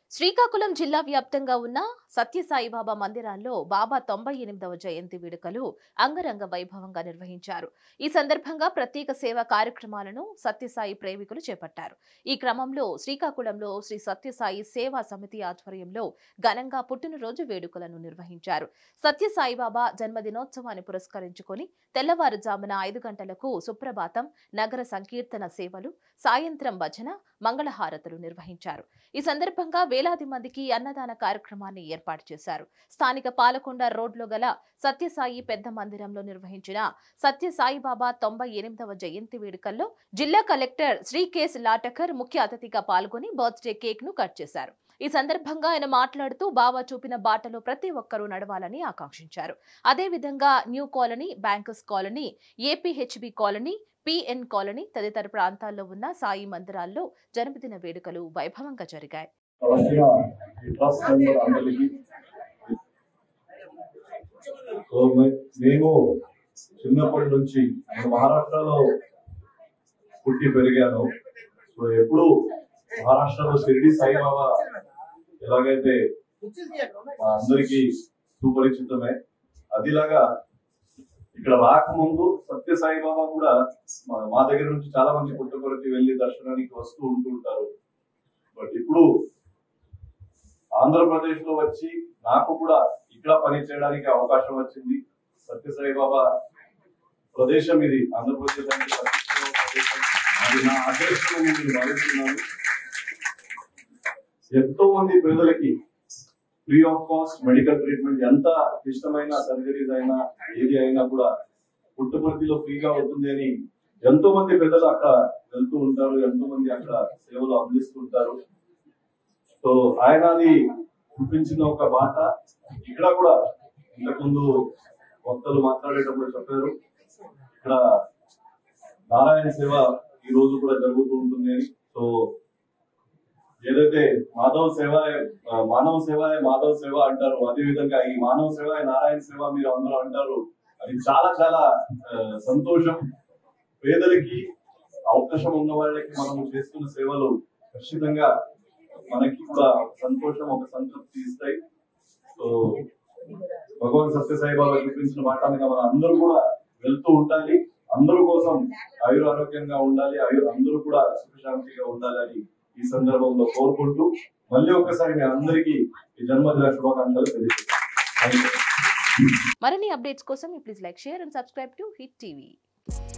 శ్రీకాకుళం జిల్లా వ్యాప్తంగా ఉన్న సత్యసాయిబాబా మందిరాల్లో బాబా తొంభై ఎనిమిదవ జయంతి వేడుకలు అంగరంగ వైభవంగా నిర్వహించారు ఈ సందర్భంగా ప్రత్యేక సేవా కార్యక్రమాలను సత్యసాయి ప్రేమికులు చేపట్టారు ఈ క్రమంలో శ్రీకాకుళంలో శ్రీ సత్యసాయి సేవా సమితి ఆధ్వర్యంలో ఘనంగా పుట్టినరోజు వేడుకలను నిర్వహించారు సత్యసాయిబాబా జన్మదినోత్సవాన్ని పురస్కరించుకొని తెల్లవారుజామున ఐదు గంటలకు సుప్రభాతం నగర సంకీర్తన సేవలు సాయంత్రం భజన మంగళహారతులు నిర్వహించారు ఈ సందర్భంగా వేలాది మందికి అన్నదాన కార్యక్రమాన్ని ఏర్పాటు చేశారు స్థానిక పాలకొండ రోడ్లో గల సత్యసాయి పెద్ద మందిరంలో నిర్వహించిన సత్యసాయిబాబా తొంభై ఎనిమిదవ జయంతి వేడుకల్లో జిల్లా కలెక్టర్ శ్రీ కేస్ లాటకర్ ముఖ్య అతిథిగా పాల్గొని బర్త్డే కేక్ ను కట్ చేశారు ఈ సందర్భంగా ఆయన మాట్లాడుతూ బాబా చూపిన బాటలో ప్రతి ఒక్కరూ నడవాలని ఆకాంక్షించారు అదేవిధంగా new colony bankers colony APHB colony PN colony తదితర ప్రాంతాల్లో ఉన్న సాయి మందిరాల్లో జన్మదిన వేడుకలు వైభవంగా జరిగాయి వచ్చిన ఈ ట్రస్ట్ మెంబర్ అందరికి సో మే- మేము చిన్నప్పటి నుంచి నేను మహారాష్ట్రలో పుట్టి పెరిగాను సో ఎప్పుడు మహారాష్ట్రలో షిరిడి సాయిబాబా ఎలాగైతే మా అందరికీ సుపరిచితమే అదిలాగా ఇక్కడ రాకముందు సత్య సాయిబాబా కూడా మా- మా దగ్గర నుంచి చాలా మంది పుట్టకొరటి వెళ్ళి దర్శనానికి వస్తూ ఉంటూ ఉంటారు బట్ ఇప్పుడు ఆంధ్రప్రదేశ్ లో వచ్చి నాకు కూడా ఇక్కడ పని చేయడానికి అవకాశం వచ్చింది సత్యసాయి బాబా ప్రదేశం ఇది ఆంధ్రప్రదేశ్ అంటే సత్యసాయి ప్రదేశం అది నా అదృష్టం అని నేను భావిస్తున్నాను ఎంతో మంది పేదలకి free of cost medical treatment ఎంత క్లిష్టమైన సర్జరీస్ అయినా ఏది అయినా కూడా పుట్టుపర్తిలో ఫ్రీగా అవుతుంది అని ఎంతో మంది పెద్దలు అక్కడ వెళ్తూ ఉంటారు ఎంతో మంది అక్కడ సేవలు అందిస్తుంటారు సో ఆయన అది చూపించిన ఒక మాట ఇక్కడ కూడా ఇంతకుముందు వక్తలు మాట్లాడేటప్పుడు చెప్పారు ఇక్కడ నారాయణ సేవ ఈ రోజు కూడా జరుగుతూ ఉంటుంది అని సో ఏదైతే మాధవ సేవ ఆ, మానవ సేవ మాధవ సేవ అంటారు అదే విధంగా ఈ మానవ సేవ నారాయణ సేవ మీరు అందరూ అంటారు అది చాలా చాలా ఆ, సంతోషం పేదలకి అవకాశం ఉన్న వాళ్ళకి మనం చేస్తున్న సేవలు ఖచ్చితంగా మనకి కూడా ఒక సంతోషం ఒక సంతృప్తి ఇస్తాయి సో భగవాన్ సత్యసాయి బాబా చూపించిన మాట మీద మనం అందరూ కూడా వెళ్తూ ఉండాలి అందరూ కోసం ఆయుర ఆరోగ్యంగా ఉండాలి ఆయు అందరూ కూడా సుఖశాంతిగా ఉండాలని ఈ సందర్భంలో కోరుకుంటూ మళ్ళీ ఒక్కసారి మీ అందరికీ ఈ జన్మదిన శుభాకాంక్షలు తెలియజేస్తాను Thank you. మరిన్ని అప్డేట్స్ కోసం please like share and subscribe to hit TV